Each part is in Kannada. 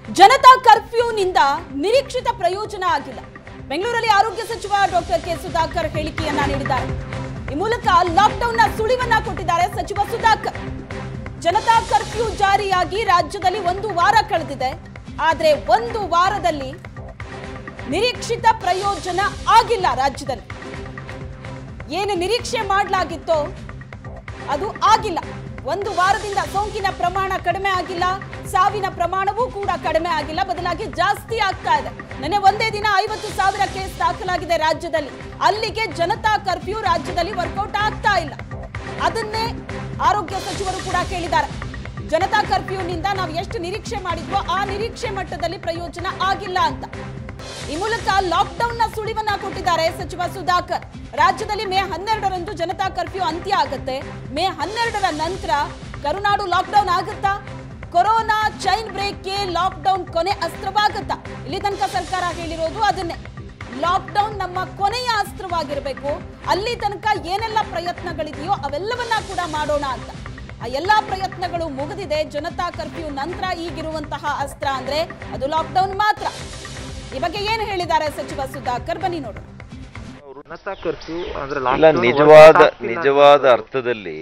ಜನತಾ ಕರ್ಫ್ಯೂನಿಂದ ನಿರೀಕ್ಷಿತ ಪ್ರಯೋಜನ ಆಗಿಲ್ಲ ಬೆಂಗಳೂರಲ್ಲಿ ಆರೋಗ್ಯ ಸಚಿವ ಡಾಕ್ಟರ್ ಕೆ ಸುಧಾಕರ್ ಹೇಳಿಕೆಯನ್ನ ನೀಡಿದ್ದಾರೆ ಈ ಮೂಲಕ ಲಾಕ್ಡೌನ್ನ ಸುಳಿವನ್ನ ಕೊಟ್ಟಿದ್ದಾರೆ ಸಚಿವ ಸುಧಾಕರ್ ಜನತಾ ಕರ್ಫ್ಯೂ ಜಾರಿಯಾಗಿ ರಾಜ್ಯದಲ್ಲಿ ಒಂದು ವಾರ ಕಳೆದಿದೆ ಆದ್ರೆ ಒಂದು ವಾರದಲ್ಲಿ ನಿರೀಕ್ಷಿತ ಪ್ರಯೋಜನ ಆಗಿಲ್ಲ ರಾಜ್ಯದಲ್ಲಿ ಏನು ನಿರೀಕ್ಷೆ ಮಾಡಲಾಗಿತ್ತೋ ಅದು ಆಗಿಲ್ಲ ಒಂದು ವಾರದಿಂದ ಸೋಂಕಿನ ಪ್ರಮಾಣ ಕಡಿಮೆ ಆಗಿಲ್ಲ ಸಾವಿನ ಪ್ರಮಾಣವೂ ಕೂಡ ಕಡಿಮೆ ಆಗಿಲ್ಲ ಬದಲಾಗಿ ಜಾಸ್ತಿ ಆಗ್ತಾ ಇದೆ ನೆನೆ ಒಂದೇ ದಿನ ಐವತ್ತು ಸಾವಿರ ಕೇಸ್ ದಾಖಲಾಗಿದೆ ರಾಜ್ಯದಲ್ಲಿ ಅಲ್ಲಿಗೆ ಜನತಾ ಕರ್ಫ್ಯೂ ರಾಜ್ಯದಲ್ಲಿ ವರ್ಕೌಟ್ ಆಗ್ತಾ ಇಲ್ಲ ಅದನ್ನೇ ಆರೋಗ್ಯ ಸಚಿವರು ಕೂಡ ಕೇಳಿದ್ದಾರೆ ಜನತಾ ಕರ್ಫ್ಯೂನಿಂದ ನಾವು ಎಷ್ಟು ನಿರೀಕ್ಷೆ ಮಾಡಿದ್ವೋ ಆ ನಿರೀಕ್ಷೆ ಮಟ್ಟದಲ್ಲಿ ಪ್ರಯೋಜನ ಆಗಿಲ್ಲ ಅಂತ ಈ ಮೂಲಕ ಲಾಕ್ಡೌನ್ ನ ಸುಳಿವನ್ನ ಕೊಟ್ಟಿದ್ದಾರೆ ಸಚಿವ ಸುಧಾಕರ್ ರಾಜ್ಯದಲ್ಲಿ ಮೇ ಹನ್ನೆರಡರಂದು ಜನತಾ ಕರ್ಫ್ಯೂ ಅಂತ್ಯ ಆಗುತ್ತೆ ಮೇ ಹನ್ನೆರಡರ ನಂತರ ಕರುನಾಡು ಲಾಕ್ಡೌನ್ ಆಗುತ್ತಾ ಕೊರೋನಾ ಚೈನ್ ಬ್ರೇಕ್ಗೆ ಲಾಕ್ಡೌನ್ ಕೊನೆ ಅಸ್ತ್ರವಾಗುತ್ತಾ ಇಲ್ಲಿ ತನಕ ಸರ್ಕಾರ ಹೇಳಿರೋದು ಅದನ್ನೇ ಲಾಕ್ಡೌನ್ ನಮ್ಮ ಕೊನೆಯ ಅಸ್ತ್ರವಾಗಿರಬೇಕು ಅಲ್ಲಿ ತನಕ ಏನೆಲ್ಲ ಪ್ರಯತ್ನಗಳಿದೆಯೋ ಅವೆಲ್ಲವನ್ನ ಕೂಡ ಮಾಡೋಣ ಅಂತ ಆ ಎಲ್ಲಾ ಪ್ರಯತ್ನಗಳು ಮುಗಿದಿದೆ ಜನತಾ ಕರ್ಫ್ಯೂ ನಂತರ ಈಗಿರುವಂತಹ ಅಸ್ತ್ರ ಅಂದ್ರೆ ಅದು ಲಾಕ್ಡೌನ್ ಮಾತ್ರ ಈ ಬಗ್ಗೆ ಏನು ಹೇಳಿದ್ದಾರೆ ಸಚಿವ ಸುಧಾಕರ್ ಬನ್ನಿ ನೋಡೋಣ ಜನತಾ ಕರ್ಫ್ಯೂ ಅಂದ್ರೆ ಇಲ್ಲ lockdown ನಿಜವಾದ workout ಆಗ್ತಿಲ್ಲ ನಿಜವಾದ ಅರ್ಥದಲ್ಲಿ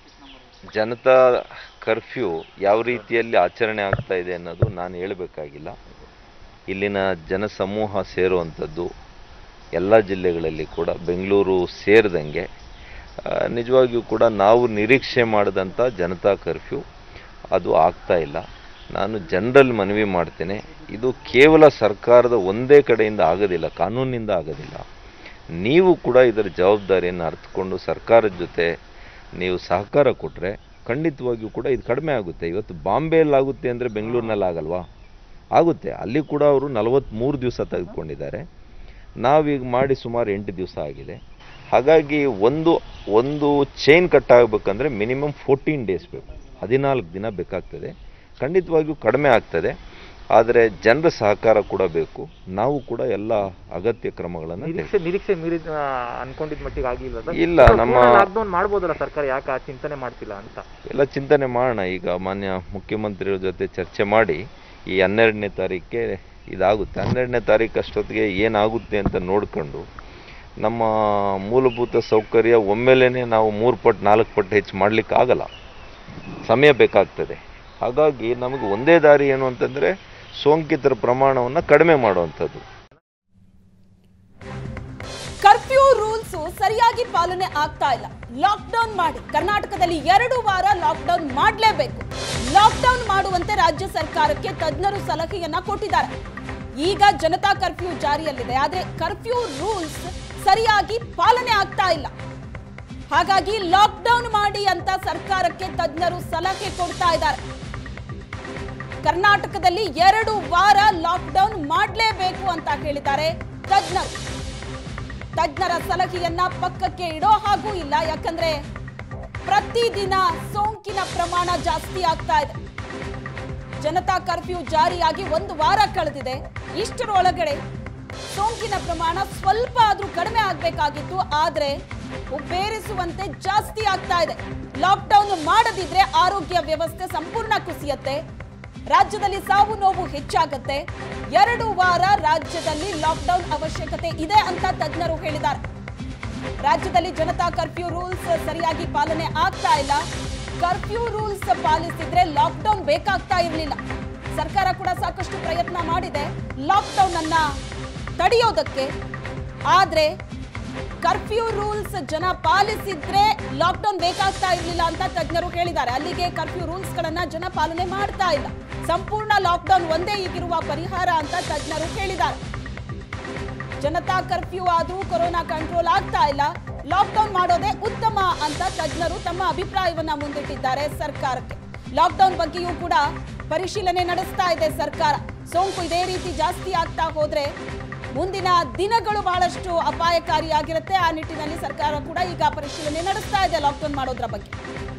ಜನತಾ ಕರ್ಫ್ಯೂ ಯಾವ ರೀತಿಯಲ್ಲಿ ಆಚರಣೆ ಆಗ್ತಾ ಇದೆ ಅನ್ನೋದು ನಾನು ಹೇಳಬೇಕಾಗಿಲ್ಲ ಇಲ್ಲಿನ ಜನಸಮೂಹ ಸೇರುವಂಥದ್ದು ಎಲ್ಲ ಜಿಲ್ಲೆಗಳಲ್ಲಿ ಕೂಡ ಬೆಂಗಳೂರು ಸೇರಿದಂಗೆ ಆ, ನಿಜವಾಗಿಯೂ ಕೂಡ ನಾವು ನಿರೀಕ್ಷೆ ಮಾಡಿದಂಥ ಜನತಾ ಕರ್ಫ್ಯೂ ಅದು ಆಗ್ತಾ ಇಲ್ಲ ನಾನು ಜನರಲ್ ಮನವಿ ಮಾಡ್ತೇನೆ ಇದು ಕೇವಲ ಸರ್ಕಾರದ ಒಂದೇ ಕಡೆಯಿಂದ ಆಗೋದಿಲ್ಲ ಕಾನೂನಿನಿಂದ ಆಗೋದಿಲ್ಲ ನೀವು ಕೂಡ ಇದರ ಜವಾಬ್ದಾರಿಯನ್ನು ಅರ್ಥಕೊಂಡು ಸರ್ಕಾರದ ಜೊತೆ ನೀವು ಸಹಕಾರ ಕೊಟ್ಟರೆ ಖಂಡಿತವಾಗಿಯೂ ಕೂಡ ಇದು ಕಡಿಮೆ ಆಗುತ್ತೆ ಇವತ್ತು ಬಾಂಬೆಯಲ್ಲಿ ಆಗುತ್ತೆ ಅಂದರೆ ಬೆಂಗಳೂರಿನಲ್ಲಿ ಆಗಲ್ವಾ ಆಗುತ್ತೆ ಅಲ್ಲಿ ಕೂಡ ಅವರು ನಲವತ್ತ್ಮೂರು ದಿವಸ ತೆಗೆದುಕೊಂಡಿದ್ದಾರೆ ನಾವೀಗ ಮಾಡಿ ಸುಮಾರು ಎಂಟು ದಿವಸ ಆಗಿದೆ ಹಾಗಾಗಿ ಒಂದು ಒಂದು ಚೈನ್ ಕಟ್ ಆಗಬೇಕಂದ್ರೆ ಮಿನಿಮಮ್ ಫೋರ್ಟೀನ್ ಡೇಸ್ ಬೇಕು ಹದಿನಾಲ್ಕು ದಿನ ಬೇಕಾಗ್ತದೆ ಖಂಡಿತವಾಗಿಯೂ ಕಡಿಮೆ ಆಗ್ತದೆ ಆದರೆ ಜನರ ಸಹಕಾರ ಕೂಡ ಬೇಕು ನಾವು ಕೂಡ ಎಲ್ಲ ಅಗತ್ಯ ಕ್ರಮಗಳನ್ನು ನಿರೀಕ್ಷೆ ನಿರೀಕ್ಷೆ ಮೀರಿ ಆ, ಅನ್ಕೊಂಡಿದ್ ಮಟ್ಟಿಗೆ ಆಗಿಲ್ಲ ಸರ್? ಇಲ್ಲ, ಸರ್, ನಮ್ಮ- ಪೂರ್ಣ ಲಾಕ್ಡೌನ್ ಮಾಡ್ಬೋದಲ್ಲ ಸರ್ಕಾರ ಯಾಕೆ ಆ ಚಿಂತನೆ ಮಾಡ್ತಿಲ್ಲ ಅಂತ ಎಲ್ಲ ಚಿಂತನೆ ಮಾಡೋಣ ಈಗ ಮಾನ್ಯ ಮುಖ್ಯಮಂತ್ರಿಗಳ ಜೊತೆ ಚರ್ಚೆ ಮಾಡಿ ಈ ಹನ್ನೆರಡನೇ ತಾರೀಕಿಗೆ ಇದಾಗುತ್ತೆ ಹನ್ನೆರಡನೇ ತಾರೀಕು ಅಷ್ಟೊತ್ತಿಗೆ ಏನಾಗುತ್ತೆ ಅಂತ ನೋಡ್ಕೊಂಡು ನಮ್ಮ ಮೂಲಭೂತ ಸೌಕರ್ಯ ಒಮ್ಮೆಲೇ ನಾವು ಮೂರು ಪಟ್ಟು ನಾಲ್ಕು ಪಟ್ಟು ಹೆಚ್ಚು ಮಾಡಲಿಕ್ಕೆ ಆಗಲ್ಲ ಸಮಯ ಬೇಕಾಗ್ತದೆ ಹಾಗಾಗಿ ನಮಗೆ ಒಂದೇ ದಾರಿ ಏನು ಅಂತಂದರೆ ಸೋಂಕಿತರ ಪ್ರಮಾಣವನ್ನು ಕಡಿಮೆ ಮಾಡುವಂಥದ್ದು ಕರ್ಫ್ಯೂ ರೂಲ್ಸ್ ಸರಿಯಾಗಿ ಪಾಲನೆ ಆಗ್ತಾ ಇಲ್ಲ ಲಾಕ್ಡೌನ್ ಮಾಡಿ ಕರ್ನಾಟಕದಲ್ಲಿ ಎರಡು ವಾರ ಲಾಕ್ಡೌನ್ ಮಾಡಲೇಬೇಕು ಲಾಕ್ಡೌನ್ ಮಾಡುವಂತೆ ರಾಜ್ಯ ಸರ್ಕಾರಕ್ಕೆ ತಜ್ಞರು ಸಲಹೆಯನ್ನ ಕೊಟ್ಟಿದ್ದಾರೆ ಈಗ ಜನತಾ ಕರ್ಫ್ಯೂ ಜಾರಿಯಲ್ಲಿದೆ ಆದ್ರೆ ಕರ್ಫ್ಯೂ ರೂಲ್ಸ್ ಸರಿಯಾಗಿ ಪಾಲನೆ ಆಗ್ತಾ ಇಲ್ಲ ಹಾಗಾಗಿ ಲಾಕ್ಡೌನ್ ಮಾಡಿ ಅಂತ ಸರ್ಕಾರಕ್ಕೆ ತಜ್ಞರು ಸಲಹೆ ಕೊಡ್ತಾ ಇದ್ದಾರೆ ಕರ್ನಾಟಕದಲ್ಲಿ ಎರಡು ವಾರ ಲಾಕ್ಡೌನ್ ಮಾಡಲೇಬೇಕು ಅಂತ ಹೇಳಿದ್ದಾರೆ ತಜ್ಞರು ತಜ್ಞರ ಸಲಹೆಯನ್ನ ಪಕ್ಕಕ್ಕೆ ಇಡೋ ಹಾಗೂ ಇಲ್ಲ ಯಾಕಂದ್ರೆ ಪ್ರತಿದಿನ ಸೋಂಕಿನ ಪ್ರಮಾಣ ಜಾಸ್ತಿ ಆಗ್ತಾ ಇದೆ ಜನತಾ ಕರ್ಫ್ಯೂ ಜಾರಿಯಾಗಿ ಒಂದು ವಾರ ಕಳೆದಿದೆ ಇಷ್ಟರೊಳಗಡೆ ಸೋಂಕಿನ ಪ್ರಮಾಣ ಸ್ವಲ್ಪ ಆದ್ರೂ ಕಡಿಮೆ ಆಗ್ಬೇಕಾಗಿತ್ತು ಆದ್ರೆ ಉಬ್ಬೇರಿಸುವಂತೆ ಜಾಸ್ತಿ ಆಗ್ತಾ ಇದೆ ಲಾಕ್ಡೌನ್ ಮಾಡದಿದ್ರೆ ಆರೋಗ್ಯ ವ್ಯವಸ್ಥೆ ಸಂಪೂರ್ಣ ಕುಸಿಯತ್ತೆ ರಾಜ್ಯದಲ್ಲಿ ಸಾವು ನೋವು ಹೆಚ್ಚಾಗತ್ತೆ ಎರಡು ವಾರ ರಾಜ್ಯದಲ್ಲಿ ಲಾಕ್ಡೌನ್ ಅವಶ್ಯಕತೆ ಇದೆ ಅಂತ ತಜ್ಞರು ಹೇಳಿದ್ದಾರೆ ರಾಜ್ಯದಲ್ಲಿ ಜನತಾ ಕರ್ಫ್ಯೂ ರೂಲ್ಸ್ ಸರಿಯಾಗಿ ಪಾಲನೆ ಆಗ್ತಾ ಇಲ್ಲ ಕರ್ಫ್ಯೂ ರೂಲ್ಸ್ ಪಾಲಿಸಿದ್ರೆ ಲಾಕ್ಡೌನ್ ಬೇಕಾಗ್ತಾ ಇರಲಿಲ್ಲ ಸರ್ಕಾರ ಕೂಡ ಸಾಕಷ್ಟು ಪ್ರಯತ್ನ ಮಾಡಿದೆ ಲಾಕ್ಡೌನ್ ಅನ್ನ ತಡೆಯೋದಕ್ಕೆ ಆದ್ರೆ ಕರ್ಫ್ಯೂ ರೂಲ್ಸ್ ಜನ ಪಾಲಿಸಿದ್ರೆ ಲಾಕ್ಡೌನ್ ಬೇಕಾಗ್ತಾ ಇರಲಿಲ್ಲ ಅಂತ ತಜ್ಞರು ಹೇಳಿದ್ದಾರೆ ಅಲ್ಲಿಗೆ ಕರ್ಫ್ಯೂ ರೂಲ್ಸ್ ಗಳನ್ನ ಜನ ಪಾಲನೆ ಮಾಡ್ತಾ ಇಲ್ಲ ಸಂಪೂರ್ಣ ಲಾಕ್ಡೌನ್ ಒಂದೇ ಈಗಿರುವ ಪರಿಹಾರ ಅಂತ ತಜ್ಞರು ಹೇಳಿದ್ದಾರೆ ಜನತಾ ಕರ್ಫ್ಯೂ ಆದ್ರೂ ಕೊರೋನಾ ಕಂಟ್ರೋಲ್ ಆಗ್ತಾ ಇಲ್ಲ ಲಾಕ್ಡೌನ್ ಮಾಡೋದೇ ಉತ್ತಮ ಅಂತ ತಜ್ಞರು ತಮ್ಮ ಅಭಿಪ್ರಾಯವನ್ನ ಮುಂದಿಟ್ಟಿದ್ದಾರೆ ಸರ್ಕಾರಕ್ಕೆ ಲಾಕ್ಡೌನ್ ಬಗ್ಗೆಯೂ ಕೂಡ ಪರಿಶೀಲನೆ ನಡೆಸ್ತಾ ಇದೆ ಸರ್ಕಾರ ಸೋಂಕು ಇದೇ ರೀತಿ ಜಾಸ್ತಿ ಆಗ್ತಾ ಹೋದ್ರೆ ಮುಂದಿನ ದಿನಗಳು ಬಹಳಷ್ಟು ಅಪಾಯಕಾರಿಯಾಗಿರುತ್ತೆ ಆ ನಿಟ್ಟಿನಲ್ಲಿ ಸರ್ಕಾರ ಕೂಡ ಈಗ ಪರಿಶೀಲನೆ ನಡೆಸ್ತಾ ಇದೆ ಲಾಕ್ಡೌನ್ ಮಾಡೋದ್ರ ಬಗ್ಗೆ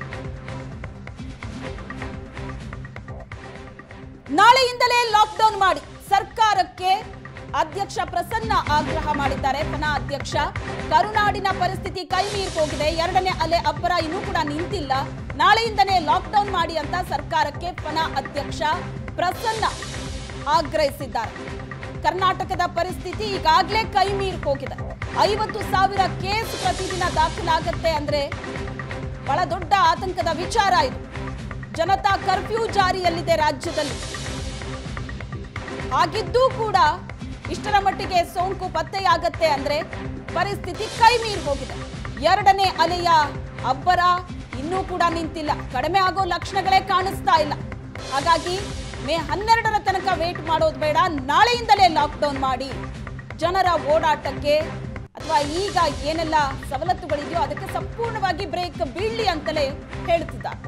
ನಾಳೆಯಿಂದಲೇ ಲಾಕ್ಡೌನ್ ಮಾಡಿ ಸರ್ಕಾರಕ್ಕೆ ಅಧ್ಯಕ್ಷ ಪ್ರಸನ್ನ ಆಗ್ರಹ ಮಾಡಿದ್ದಾರೆ ಪನ ಅಧ್ಯಕ್ಷ ಕರುನಾಡಿನ ಪರಿಸ್ಥಿತಿ ಕೈ ಮೀರಿ ಹೋಗಿದೆ ಎರಡನೇ ಅಲೆ ಅಬ್ಬರ ಇನ್ನೂ ಕೂಡ ನಿಂತಿಲ್ಲ ನಾಳೆಯಿಂದಲೇ ಲಾಕ್ಡೌನ್ ಮಾಡಿ ಅಂತ ಸರ್ಕಾರಕ್ಕೆ ಪನ ಅಧ್ಯಕ್ಷ ಪ್ರಸನ್ನ ಆಗ್ರಹಿಸಿದ್ದಾರೆ ಕರ್ನಾಟಕದ ಪರಿಸ್ಥಿತಿ ಈಗಾಗಲೇ ಕೈ ಮೀರಿ ಹೋಗಿದೆ ಐವತ್ತು ಸಾವಿರ ಕೇಸ್ ಪ್ರತಿದಿನ ದಾಖಲಾಗತ್ತೆ ಅಂದ್ರೆ ಬಹಳ ದೊಡ್ಡ ಆತಂಕದ ವಿಚಾರ ಇದು ಜನತಾ ಕರ್ಫ್ಯೂ ಜಾರಿಯಲ್ಲಿದೆ ರಾಜ್ಯದಲ್ಲಿ ಹಾಗಿದ್ದೂ ಕೂಡ ಇಷ್ಟರ ಮಟ್ಟಿಗೆ ಸೋಂಕು ಪತ್ತೆಯಾಗತ್ತೆ ಅಂದ್ರೆ ಪರಿಸ್ಥಿತಿ ಕೈ ಮೀರಿ ಹೋಗಿದೆ ಎರಡನೇ ಅಲೆಯ ಅಬ್ಬರ ಇನ್ನೂ ಕೂಡ ನಿಂತಿಲ್ಲ ಕಡಿಮೆ ಆಗೋ ಲಕ್ಷಣಗಳೇ ಕಾಣಿಸ್ತಾ ಇಲ್ಲ ಹಾಗಾಗಿ ಮೇ ಹನ್ನೆರಡರ ತನಕ ವೇಟ್ ಮಾಡೋದು ಬೇಡ ನಾಳೆಯಿಂದಲೇ ಲಾಕ್ಡೌನ್ ಮಾಡಿ ಜನರ ಓಡಾಟಕ್ಕೆ ಅಥವಾ ಈಗ ಏನೆಲ್ಲ ಸವಲತ್ತುಗಳಿದೆಯೋ ಅದಕ್ಕೆ ಸಂಪೂರ್ಣವಾಗಿ ಬ್ರೇಕ್ ಬೀಳಲಿ ಅಂತಲೇ ಹೇಳ್ತಿದ್ದಾರೆ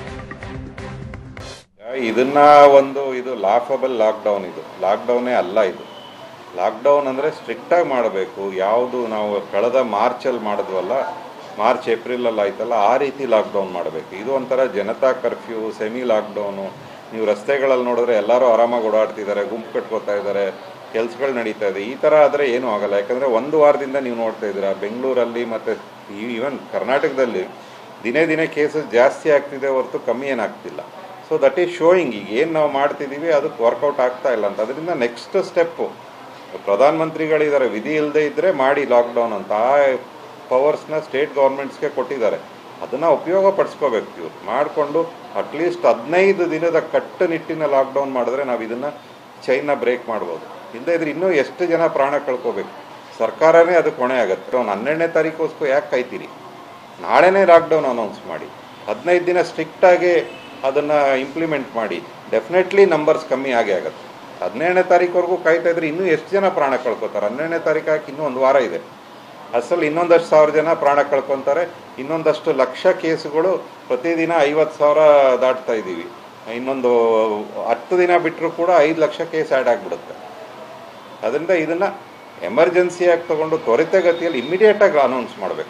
ಇದನ್ನ ಒಂದು ಇದು ಲಾಫಬಲ್ ಲಾಕ್ಡೌನ್ ಇದು ಲಾಕ್ಡೌನೇ ಅಲ್ಲ ಇದು ಲಾಕ್ಡೌನ್ ಅಂದರೆ ಸ್ಟ್ರಿಕ್ಟಾಗಿ ಮಾಡಬೇಕು ಯಾವುದು ನಾವು ಕಳೆದ ಮಾರ್ಚಲ್ಲಿ ಮಾಡಿದ್ವಲ್ಲ ಮಾರ್ಚ್ ಏಪ್ರಿಲಲ್ಲಿ ಆಯ್ತಲ್ಲ ಆ ರೀತಿ ಲಾಕ್ಡೌನ್ ಮಾಡಬೇಕು ಇದು ಒಂಥರ ಜನತಾ ಕರ್ಫ್ಯೂ ಸೆಮಿ ಲಾಕ್ಡೌನು ನೀವು ರಸ್ತೆಗಳಲ್ಲಿ ನೋಡಿದ್ರೆ ಎಲ್ಲರೂ ಆರಾಮಾಗಿ ಓಡಾಡ್ತಿದ್ದಾರೆ ಗುಂಪು ಕಟ್ಕೋತಾ ಇದ್ದಾರೆ ಕೆಲ್ಸಗಳು ನಡೀತಾ ಇದೆ ಈ ಥರ ಆದರೆ ಏನೂ ಆಗಲ್ಲ ಯಾಕಂದರೆ ಒಂದು ವಾರದಿಂದ ನೀವು ನೋಡ್ತಾ ಇದ್ದೀರಾ ಬೆಂಗಳೂರಲ್ಲಿ ಮತ್ತು ಈವನ್ ಕರ್ನಾಟಕದಲ್ಲಿ ದಿನೇ ದಿನೇ ಕೇಸಸ್ ಜಾಸ್ತಿ ಆಗ್ತಿದೆ ಹೊರತು ಕಮ್ಮಿ ಏನಾಗ್ತಿಲ್ಲ ಸೊ ದಟ್ ಈಸ್ ಶೋಯಿಂಗ್ ಈಗ ಏನು ನಾವು ಮಾಡ್ತಿದ್ದೀವಿ ಅದಕ್ಕೆ ವರ್ಕೌಟ್ ಆಗ್ತಾ ಇಲ್ಲ ಅಂತ ಅದರಿಂದ ನೆಕ್ಸ್ಟ್ ಸ್ಟೆಪ್ಪು ಪ್ರಧಾನಮಂತ್ರಿಗಳಿದ್ದಾರೆ ವಿಧಿ ಇಲ್ಲದೆ ಇದ್ದರೆ ಮಾಡಿ ಲಾಕ್ಡೌನ್ ಅಂತ ಆ ಪವರ್ಸ್ನ ಸ್ಟೇಟ್ ಗೌರ್ಮೆಂಟ್ಸ್ಗೆ ಕೊಟ್ಟಿದ್ದಾರೆ ಅದನ್ನು ಉಪಯೋಗ ಪಡಿಸ್ಕೋಬೇಕು ಇವ್ರು ಮಾಡಿಕೊಂಡು ಅಟ್ಲೀಸ್ಟ್ ಹದಿನೈದು ದಿನದ ಕಟ್ಟುನಿಟ್ಟಿನ ಲಾಕ್ಡೌನ್ ಮಾಡಿದ್ರೆ ನಾವು ಇದನ್ನು ಚೈನ್ನ ಬ್ರೇಕ್ ಮಾಡ್ಬೋದು ಇಲ್ಲದೇ ಇದ್ರೆ ಇನ್ನೂ ಎಷ್ಟು ಜನ ಪ್ರಾಣ ಕಳ್ಕೋಬೇಕು ಸರ್ಕಾರನೇ ಅದಕ್ಕೆ ಹೊಣೆ ಆಗುತ್ತೆ ಅವ್ನು ಹನ್ನೆರಡನೇ ತಾರೀಕೋಸ್ಕರ ಯಾಕೆ ಕಾಯ್ತೀರಿ ನಾಳೆನೇ ಲಾಕ್ಡೌನ್ ಅನೌನ್ಸ್ ಮಾಡಿ ಹದಿನೈದು ದಿನ ಸ್ಟ್ರಿಕ್ಟಾಗಿ ಅದನ್ನು ಇಂಪ್ಲಿಮೆಂಟ್ ಮಾಡಿ ಡೆಫಿನೆಟ್ಲಿ ನಂಬರ್ಸ್ ಕಮ್ಮಿ ಆಗೇ ಆಗುತ್ತೆ ಹದಿನೇಳನೇ ತಾರೀಕುವರೆಗೂ ಕಾಯ್ತಾ ಇದ್ರೆ ಇನ್ನೂ ಎಷ್ಟು ಜನ ಪ್ರಾಣ ಕಳ್ಕೊತಾರೆ ಹನ್ನೆರಡನೇ ತಾರೀಕು ಹಾಕಿ ಇನ್ನೂ ಒಂದು ವಾರ ಇದೆ ಅಸಲು ಇನ್ನೊಂದಷ್ಟು ಸಾವಿರ ಜನ ಪ್ರಾಣ ಕಳ್ಕೊತಾರೆ ಇನ್ನೊಂದಷ್ಟು ಲಕ್ಷ ಕೇಸುಗಳು ಪ್ರತಿದಿನ ಐವತ್ತು ಸಾವಿರ ದಾಟ್ತಾ ಇದ್ದೀವಿ ಇನ್ನೊಂದು ಹತ್ತು ದಿನ ಬಿಟ್ಟರು ಕೂಡ ಐದು ಲಕ್ಷ ಕೇಸ್ ಆ್ಯಡ್ ಆಗಿಬಿಡುತ್ತೆ ಅದರಿಂದ ಇದನ್ನು ಎಮರ್ಜೆನ್ಸಿಯಾಗಿ ತಗೊಂಡು ತ್ವರಿತಗತಿಯಲ್ಲಿ ಇಮಿಡಿಯೇಟಾಗಿ ಅನೌನ್ಸ್ ಮಾಡಬೇಕು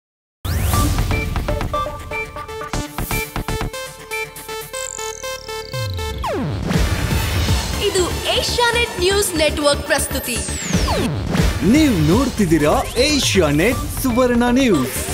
ಇದು ಏಷ್ಯಾನೆಟ್ ನ್ಯೂಸ್ ನೆಟ್ವರ್ಕ್ ಪ್ರಸ್ತುತಿ ನೀವು ನೋಡ್ತಿದ್ದೀರಾ ಏಷ್ಯಾ ನೆಟ್ ಸುವರ್ಣ ನ್ಯೂಸ್